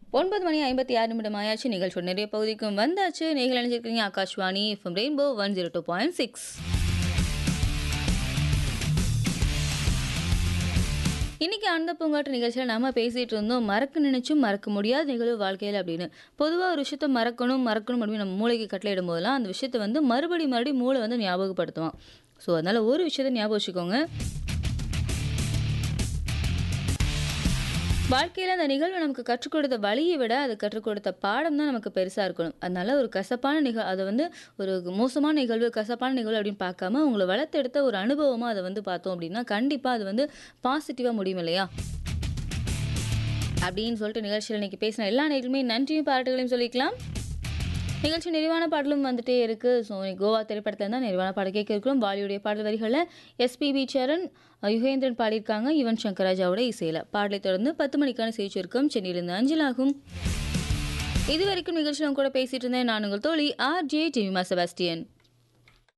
ஒன்பது மணி ஐம்பத்தி ஆறு நிமிடம் ஆயாச்சு நிகழ்ச்சி நிறைய பகுதிக்கும் வந்தாச்சு நீங்கள் நினைச்சிருக்கீங்க Akashvani FM rainbow one zero two point six இன்னைக்கு அந்த பூங்காட்டு நிகழ்ச்சியில் நம்ம பேசிட்டு இருந்தோம் மறக்க நினைச்சும் மறக்க முடியாத நிகழ்வு வாழ்க்கையில் அப்படின்னு பொதுவாக ஒரு விஷயத்த மறக்கணும் மறக்கணும் அப்படின்னு நம்ம மூளைக்கு கட்டளையிடும் போதெல்லாம் அந்த விஷயத்த வந்து மறுபடி மறுபடி மூளை வந்து ஞாபகப்படுத்துவான் ஸோ அதனால ஒரு விஷயத்த ஞாபகம் வச்சுக்கோங்க வாழ்க்கையில் அந்த நிகழ்வு நமக்கு கற்றுக் கொடுத்த வழியை விட அது கற்றுக் கொடுத்த பாடம் தான் நமக்கு பெருசாக இருக்கணும் அதனால ஒரு கசப்பான நிகழ் அதை வந்து ஒரு மோசமான நிகழ்வு கசப்பான நிகழ்வு அப்படின்னு பார்க்காம உங்களை வளர்த்தெடுத்த ஒரு அனுபவமாக அதை வந்து பார்த்தோம் அப்படின்னா கண்டிப்பாக அது வந்து பாசிட்டிவாக முடியும் இல்லையா அப்படின்னு சொல்லிட்டு நிகழ்ச்சியில் இன்னைக்கு பேசின எல்லா நேரங்களுமே நன்றியும் பாராட்டுகளையும் சொல்லிக்கலாம் நிகழ்ச்சி நிறைவான பாடலும் வந்துட்டே இருக்கு ஸோ கோவா திரைப்படத்தில் தான் நிறைவான பாடல் கேட்க இருக்கிறோம் பாலிவுடைய பாடல் வரிகளில் எஸ்பிபி சரண் யுகேந்திரன் பாடியிருக்காங்க யுவன் சங்கர் ராஜாவோட இசையில் பாடலை தொடர்ந்து பத்து மணிக்கான செய்தி இருக்கும் சென்னையிலிருந்து அஞ்சலாகும் இது வரைக்கும் நிகழ்ச்சியில் கூட பேசிட்டு இருந்தேன் நான் உங்கள் தோழி ஆர் ஜே ஜெமிமா செபாஸ்டியன்